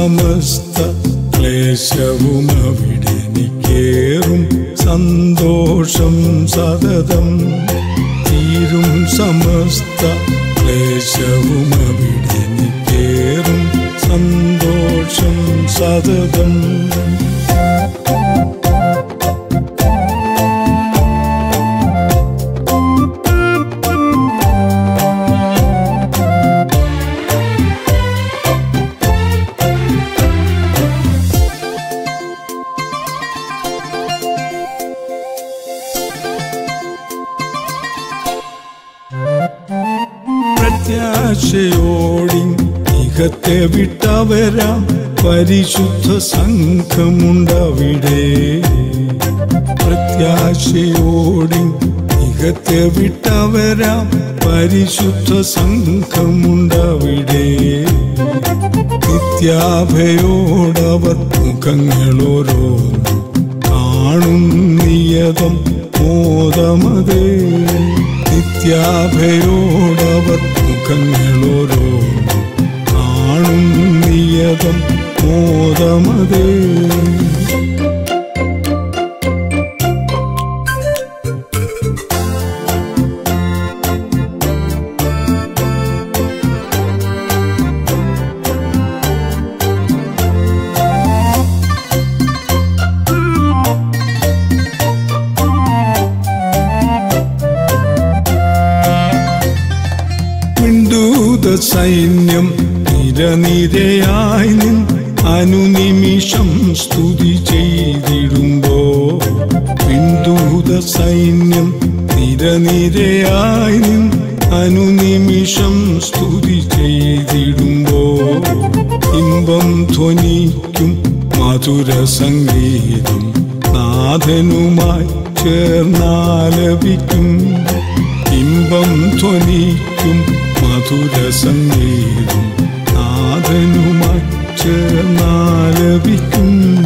സമസ്ത ക്ലേശവും അവിടെ നിക്കേറും സന്തോഷം സതതം തീരും സമസ്ത ക്ലേശവും അവിടെ നിക്കേറും സന്തോഷം സതതം പ്രത്യാശയോടി ഇഹത്തെ വിട്ടവരാം പരിശുദ്ധ സംഘമുണ്ടവിടെ പ്രത്യാശയോടി ഇഹത്തെ വിട്ടവരാം പരിശുദ്ധ സംഘമുണ്ടവിടെ നിത്യാഭയോടവർ മുഖങ്ങളോരോന്നും കാണും നിയതം മോദമതേ നിത്യാഭയോടവർ മുഖങ്ങളോരോന്നും കാണും നിയതം മോദമതേ വിണ്ടൂത സൈന്യം നിരനിരയായി നിൻ അനുനിമിഷം സ്തുതി ചെയ്തിടുമ്പോ വിണ്ടൂത സൈന്യം നിരനിരയായി നിൻ അനുനിമിഷം സ്തുതി ചെയ്തിടുമ്പോ ഇമ്പം ധ്വനിക്കും മധുര സംഗീതം നാഥനുമായി ചേർന്നാലപിക്കും ഇമ്പം ധ്വനിക്കും മധുര സംഗീതം നാഥനുമായി ചേർന്നാലപിക്കും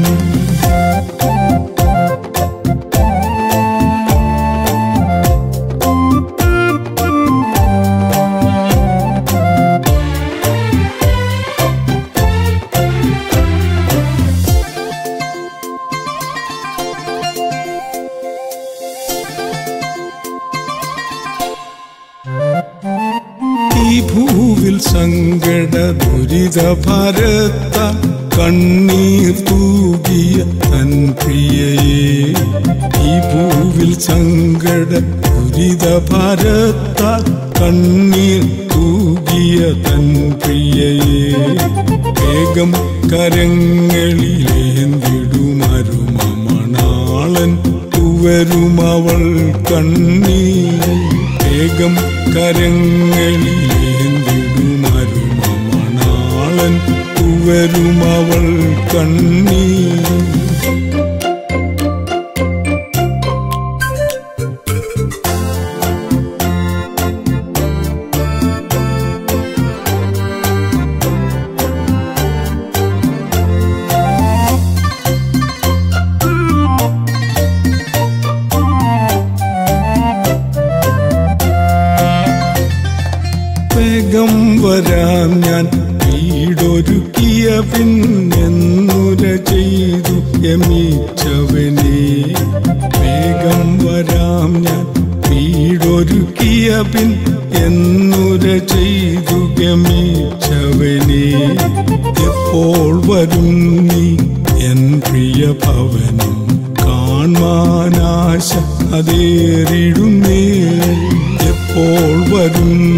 ഈ ഭൂവിൽ സങ്കട ദുരിത ഭരത്ത കണ്ണീർ തൂകിയ തൻ പ്രിയയെ ഈ ഭൂവിൽ സങ്കട ദുരിത ഭരത്ത കണ്ണീർ തൂകിയ തൻ പ്രിയയെ വേഗം കരങ്ങളിലേന്തിടുമരുമണാളൻ തുവരുമവൾ കണ്ണീർ വേഗം കരങ്ങളിലേന്തിടുമരുമണാളൻ തുവരുമവൾ കണ്ണീർ വേഗം വരാം ഞാൻ വീടൊരുക്കിയ പിന്നെന്നുര ചെയ്തു യമിച്ചവനെ വേഗം വരാം ഞാൻ വീടൊരുക്കിയ പിൻ എന്നുര ചെയ്തു ഗമിച്ചവനെ എപ്പോൾ വരും നീ എൻ പ്രിയ ഭവനം കാൺമാനാശ അതേറിടുന്നേ എപ്പോൾ വരും